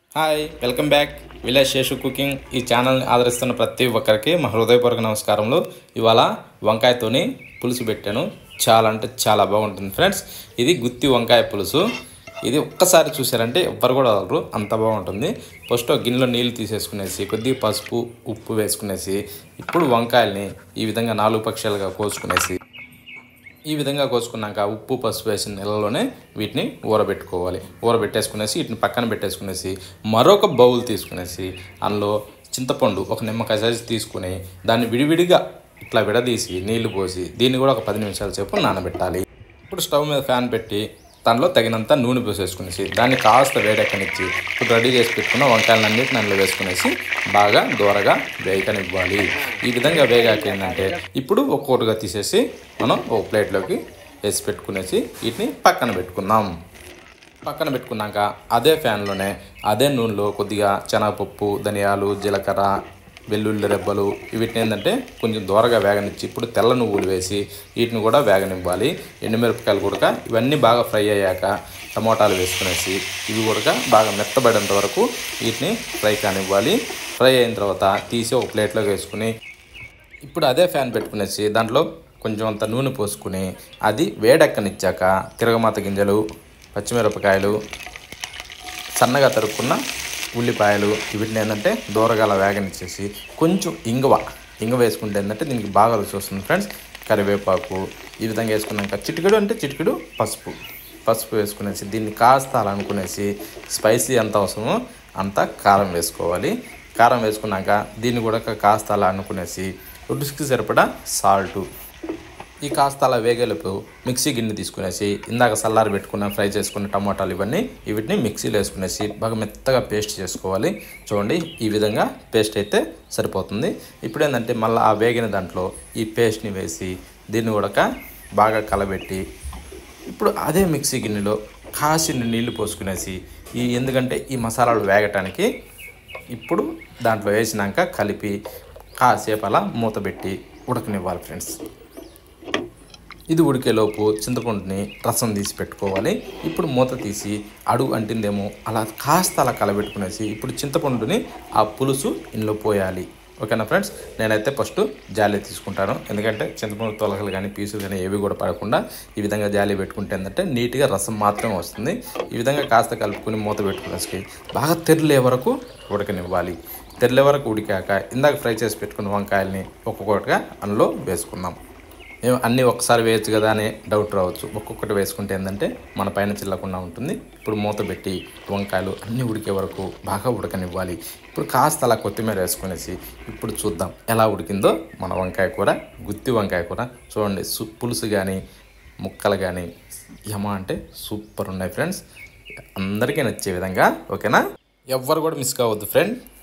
hi welcome back village Seshu cooking ఈ ఛానల్ని ఆదరిస్తున్న ప్రతి ఒక్కరికి మా హృదయపూర్వక నమస్కారములు ఇవాళ వంకాయతోని పులుసు పెట్టాను చాలా అంటే చాలా బాగుంటుంది ఫ్రెండ్స్ ఇది గుత్తి వంకాయ పులుసు ఇది ఒక్కసారి చూసారంటే ఎవ్వరు కూడా వదలరు అంత బాగుంటుంది ఫస్ట్ ఒక గిన్నెలో నీళ్ళు తీసేసుకునేసి కొద్దిగా పసుపు ఉప్పు వేసుకునేసి ఇప్పుడు వంకాయల్ని ఈ విధంగా నాలుగు పక్షాలుగా కోసుకునేసి ఈ విధంగా కోసుకున్నాక ఉప్పు పసుపు వేసిన నెలలోనే వీటిని ఊరబెట్టుకోవాలి ఊరబెట్టేసుకునేసి వీటిని పక్కన పెట్టేసుకునేసి మరొక బౌల్ తీసుకునేసి అందులో చింతపండు ఒక నిమ్మకాయ సైజు తీసుకుని దాన్ని విడివిడిగా ఇట్లా విడదీసి నీళ్లు పోసి దీన్ని కూడా ఒక పది నిమిషాల సేపు నానబెట్టాలి ఇప్పుడు స్టవ్ మీద ఫ్యాన్ పెట్టి దానిలో తగినంత నూనె పోసేసుకునేసి దాన్ని కాస్త వేడెక్కనిచ్చి ఇప్పుడు రెడీ చేసి పెట్టుకున్న వంకాయలన్నిటిని అందులో వేసుకునేసి బాగా దూరగా వేయకనివ్వాలి ఈ విధంగా వేగాక ఏంటంటే ఇప్పుడు ఒక్కొక్కటిగా తీసేసి మనం ఒక ప్లేట్లోకి వేసి పెట్టుకునేసి వీటిని పక్కన పెట్టుకుందాం పక్కన పెట్టుకున్నాక అదే ఫ్యాన్లోనే అదే నూనెలో కొద్దిగా శనగపప్పు ధనియాలు జీలకర్ర వెల్లుల్లి రెబ్బలు వీటిని ఏంటంటే కొంచెం దూరగా వేగనిచ్చి ఇప్పుడు తెల్ల నువ్వులు వేసి వీటిని కూడా వేగనివ్వాలి ఎండుమిరపకాయలు కూడా ఇవన్నీ బాగా ఫ్రై అయ్యాక టమోటాలు వేసుకునేసి ఇవి కూడా బాగా మెత్తబడేంత వరకు వీటిని ఫ్రై కానివ్వాలి ఫ్రై అయిన తర్వాత తీసి ఒక ప్లేట్లోకి వేసుకుని ఇప్పుడు అదే ఫ్యాన్ పెట్టుకునేసి దాంట్లో కొంచెం అంత నూనె పోసుకుని అది వేడెక్కనిచ్చాక తిరగమాత గింజలు పచ్చిమిరపకాయలు సన్నగా తరుక్కున్న ఉల్లిపాయలు వీటిని ఏంటంటే దూరగాల వేగనిచ్చేసి కొంచెం ఇంగువ ఇంగువ వేసుకుంటే ఏంటంటే దీనికి బాగా రుచి వస్తుంది ఫ్రెండ్స్ కరివేపాకు ఈ విధంగా వేసుకున్నాక చిటికెడు అంటే చిటికెడు పసుపు పసుపు వేసుకునేసి దీన్ని కాస్త అలా అనుకునేసి స్పైసీ ఎంత అవసరమో అంత కారం వేసుకోవాలి కారం వేసుకున్నాక దీన్ని కూడా కాస్త అలా అనుకునేసి రుచికి సరిపడా సాల్టు ఈ కాస్త అలా వేగేలోపు మిక్సీ గిన్నె తీసుకునేసి ఇందాక సల్లారి పెట్టుకున్న ఫ్రై చేసుకున్న టమాటాలు ఇవన్నీ వీటిని మిక్సీలో వేసుకునేసి బాగా మెత్తగా పేస్ట్ చేసుకోవాలి చూడండి ఈ విధంగా పేస్ట్ అయితే సరిపోతుంది ఇప్పుడు ఏంటంటే మళ్ళీ ఆ వేగిన దాంట్లో ఈ పేస్ట్ని వేసి దీన్ని కూడా బాగా కలబెట్టి ఇప్పుడు అదే మిక్సీ గిన్నెలో కాసిన నీళ్లు పోసుకునేసి ఈ ఎందుకంటే ఈ మసాలాలు వేగటానికి ఇప్పుడు దాంట్లో వేసినాక కలిపి కాసేపు అలా మూత పెట్టి ఉడకనివ్వాలి ఫ్రెండ్స్ ఇది ఉడికేలోపు చింతపండుని రసం తీసి పెట్టుకోవాలి ఇప్పుడు మూత తీసి అడుగు అంటిందేమో అలా కాస్త అలా కలబెట్టుకునేసి ఇప్పుడు చింతపండుని ఆ పులుసు ఇందులో పోయాలి ఓకేనా ఫ్రెండ్స్ నేనైతే ఫస్ట్ జాలి తీసుకుంటాను ఎందుకంటే చింతపండు తొలకలు కానీ పీసులు కానీ ఏవి కూడా పడకుండా ఈ విధంగా జాలి పెట్టుకుంటే ఏంటంటే నీట్గా రసం మాత్రమే వస్తుంది ఈ విధంగా కాస్త కలుపుకొని మూత పెట్టుకునేసి బాగా తెరలే వరకు ఉడకనివ్వాలి తెరలే వరకు ఉడికాక ఇందాక ఫ్రై చేసి పెట్టుకున్న వంకాయల్ని ఒక్కొక్కటిగా అందులో వేసుకుందాం ఏం అన్నీ ఒకసారి వేయచ్చు కదా అనే డౌట్ రావచ్చు ఒక్కొక్కటి వేసుకుంటే ఏంటంటే మన పైన చిల్లకుండా ఉంటుంది ఇప్పుడు మూత పెట్టి వంకాయలు అన్నీ ఉడికే వరకు బాగా ఉడకనివ్వాలి ఇప్పుడు కాస్త అలా కొత్తిమీర వేసుకునేసి ఇప్పుడు చూద్దాం ఎలా ఉడికిందో మన వంకాయ కూర గుత్తి వంకాయ కూర చూడండి సు పులుసు కానీ ముక్కలు కానీ యమ అంటే సూపర్ ఉన్నాయి ఫ్రెండ్స్ అందరికీ నచ్చే విధంగా ఓకేనా ఎవ్వరు కూడా మిస్ కావద్దు ఫ్రెండ్